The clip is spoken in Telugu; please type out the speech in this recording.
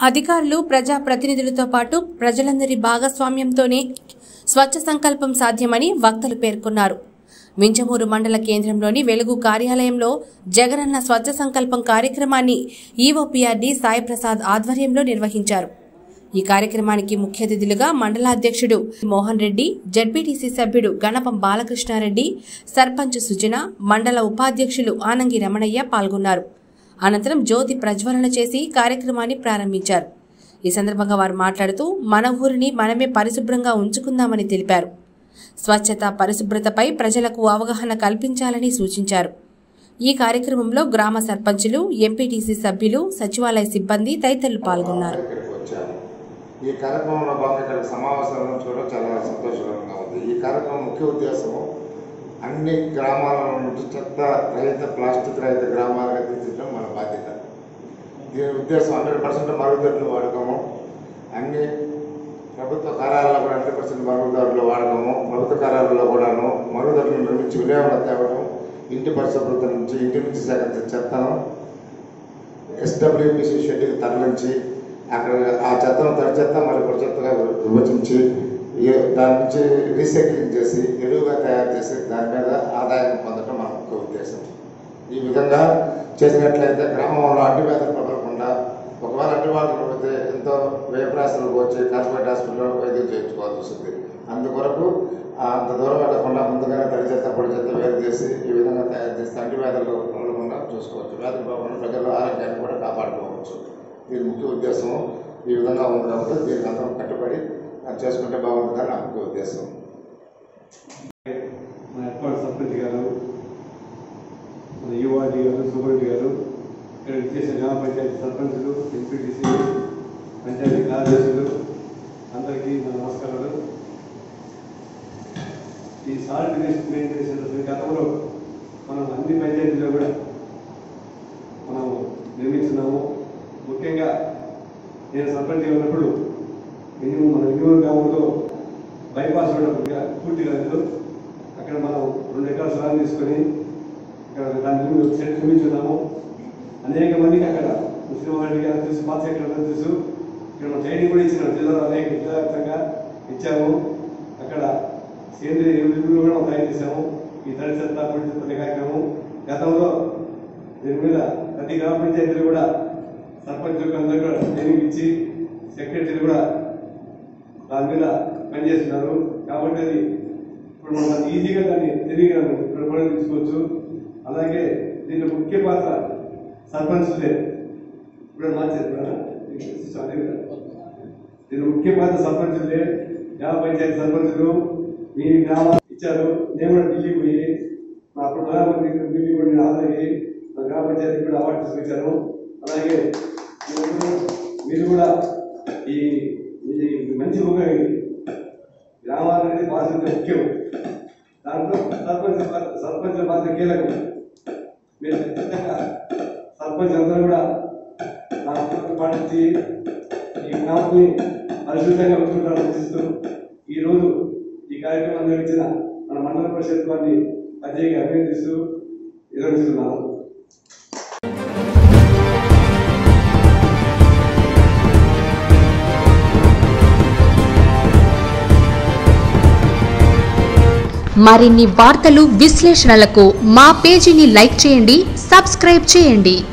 అధికారులు ప్రజా ప్రతినిధులతో పాటు ప్రజలందరి భాగస్వామ్యంతోనే స్వచ్ఛ సంకల్పం సాధ్యమని వక్తలు పేర్కొన్నారు వింజమూరు మండల కేంద్రంలోని వెలుగు కార్యాలయంలో జగనన్న స్వచ్ఛ సంకల్పం కార్యక్రమాన్ని ఈఓపీఆర్డీ సాయి ప్రసాద్ ఆధ్వర్యంలో నిర్వహించారు ఈ కార్యక్రమానికి ముఖ్య అతిథులుగా మండలాధ్యక్షుడు మోహన్ రెడ్డి జడ్పీటీసీ సభ్యుడు గణపం బాలకృష్ణారెడ్డి సర్పంచ్ సుజన మండల ఉపాధ్యక్షులు ఆనంగి రమణయ్య పాల్గొన్నారు అనంతరం జ్యోతి ప్రజ్వలన చేసి కార్యక్రమాన్ని ప్రారంభించారు ఈ సందర్భంగా వారు మాట్లాడుతూ మన ఊరిని మనమే పరిశుభ్రంగా ఉంచుకుందామని తెలిపారు స్వచ్ఛత పరిశుభ్రతపై ప్రజలకు అవగాహన కల్పించాలని సూచించారు ఈ కార్యక్రమంలో గ్రామ సర్పంచులు ఎంపీటీసీ సభ్యులు సచివాలయ సిబ్బంది తదితరులు పాల్గొన్నారు ఇక్కడికి వచ్చాను ఈ కార్యక్రమంలో భాగంగా ఇక్కడ సమావేశం చూడడం చాలా సంతోషకరంగా ఉంది ఈ కార్యక్రమం ముఖ్య ఉద్దేశము అన్ని గ్రామాల నుండి చెత్త రహిత ప్లాస్టిక్ రహిత గ్రామాలుగా తీర్చడం మన బాధ్యత దీని ఉద్దేశం హండ్రెడ్ పర్సెంట్ మరుగుదొడ్లు వాడకము అన్ని ప్రభుత్వ కార్యాలయాల్లో కూడా హండ్రెడ్ పర్సెంట్ మరుగుదొడ్లు వాడకము ప్రభుత్వ కార్యాలయాల్లో కూడాను మరుగుదొడ్లు నిర్మించి వినియోగం తేవడం ఇంటి పరిశుభ్రత నుంచి ఇంటి నుంచి సేకరించిన చెత్తను ఎస్డబ్ల్యూపిసి షెడ్యూల్ తరలించి అక్కడ ఆ చెత్తను తడి చెత్త మరి పొడి చెత్తగా విభజించి ఏ- దాని నుంచి రీసైక్లింగ్ చేసి ఎరువుగా తయారు చేసి దాని మీద ఆదాయం పొందడం మన ముఖ్య ఉద్దేశం ఈ విధంగా చేసినట్లయితే గ్రామంలో అడ్డు వ్యాధులు ప్రబలకుండా ఒకవేళ అడ్డు వ్యాధులు పడితే ఎంతో వ్యయప్రాసాలకు వచ్చి కార్పొరేట్ హాస్పిటల్లో వైద్యం చేయించుకోవాల్సి వస్తుంది అందుకొరకు ఆ అంత దూరం వెళ్ళకుండా ముందుగానే తడి చెత్త పొడి చెత్త వేరు చేసి ఈ విధంగా తయారు చేస్తే అడ్డు వ్యాధులు ప్రబలకుండా చూసుకోవచ్చు వ్యాధులు ప్రబలకుండా ప్రజల ఆరోగ్యాన్ని కూడా కాపాడుకోవచ్చు దీని ముఖ్య ఉద్దేశం ఈ విధంగా ఉంది కాబట్టి దీనికి అందరం కట్టుబడి అది చేసుకుంటే బాగుంటుందని నా ముఖ్య ఉద్దేశం మన ఎప్పటి సర్పంచ్ గారు మన యువాడి గారు సుబ్రెడ్డి గారు ఇక్కడ చేసిన గ్రామ పంచాయతీ సర్పంచులు ఎంపీటీసీ పంచాయతీ కార్యదర్శులు అందరికీ నా నమస్కారాలు ఈ సాలిడ్ వేస్ట్ మెయింటెనెన్స్ గతంలో మనం అన్ని పంచాయతీలో కూడా మనం నిర్మించున్నాము ముఖ్యంగా నేను సర్పంచ్ ఉన్నప్పుడు మినిమం మన వినియోగ గ్రామంలో బైపాస్ రోడ్ ఒకటిగా పూర్తిగా లేదు అక్కడ మనం రెండు ఎకరాల స్థలం తీసుకొని ఇక్కడ దాని మీద సెట్ నిర్మించున్నాము అనేక మందికి అక్కడ ముస్లిం వారికి గారు తెలుసు పాత సెక్టర్ తెలుసు ఇక్కడ మనం ట్రైనింగ్ కూడా ఇచ్చినాం జిల్లాలో అనేక జిల్లా వ్యాప్తంగా ఇచ్చాము అక్కడ సేంద్రియ ఎరువులు కూడా మనం తయారు చేసాము ఈ తడి చెత్త పొడి చెత్త అనే కార్యక్రమం గతంలో దీని మీద ప్రతి గ్రామ పంచాయతీలు కూడా సర్పంచులకు అందరూ కూడా ట్రైనింగ్ ఇచ్చి సెక్రటరీలు కూడా దాని మీద పనిచేస్తున్నారు కాబట్టి అది ఇప్పుడు మనం అది ఈజీగా దాన్ని తెలివిగా ప్రబోధించుకోవచ్చు అలాగే దీంట్లో ముఖ్య పాత్ర సర్పంచులే ఇప్పుడు మార్చారు కదా? అదే కదా? దీని ముఖ్య పాత్ర సర్పంచులే గ్రామ పంచాయతీ సర్పంచులు మీ గ్రామ ఇచ్చారు నేను కూడా ఢిల్లీ పోయి మా అప్పుడు ప్రధానమంత్రి ఢిల్లీ కూడా నేను హాజరయ్యి మా గ్రామ పంచాయతీ కూడా అవార్డు తీసుకొచ్చాను అలాగే మీరందరూ మీరు కూడా ఈ ఇది మంచి ఉపయోగం గ్రామాలు అనేది బాధ్యత ముఖ్యం దాంట్లో సర్పంచ్ పాత్ర- సర్పంచ్ పాత్ర కీలకం మీరు ఖచ్చితంగా సర్పంచ్ అందరూ కూడా నా సూచనలు పాటించి ఈ గ్రామాన్ని పరిశుద్ధంగా ఉంచుకుంటారని ఆశిస్తూ ఈరోజు ఈ కార్యక్రమం నిర్వహించిన మన మండల పరిషత్ వారిని ప్రత్యేక అభినందిస్తూ నిర్వహిస్తున్నాను మరిన్ని వార్తలు విశ్లేషణలకు మా పేజీని లైక్ చేయండి సబ్స్క్రైబ్ చేయండి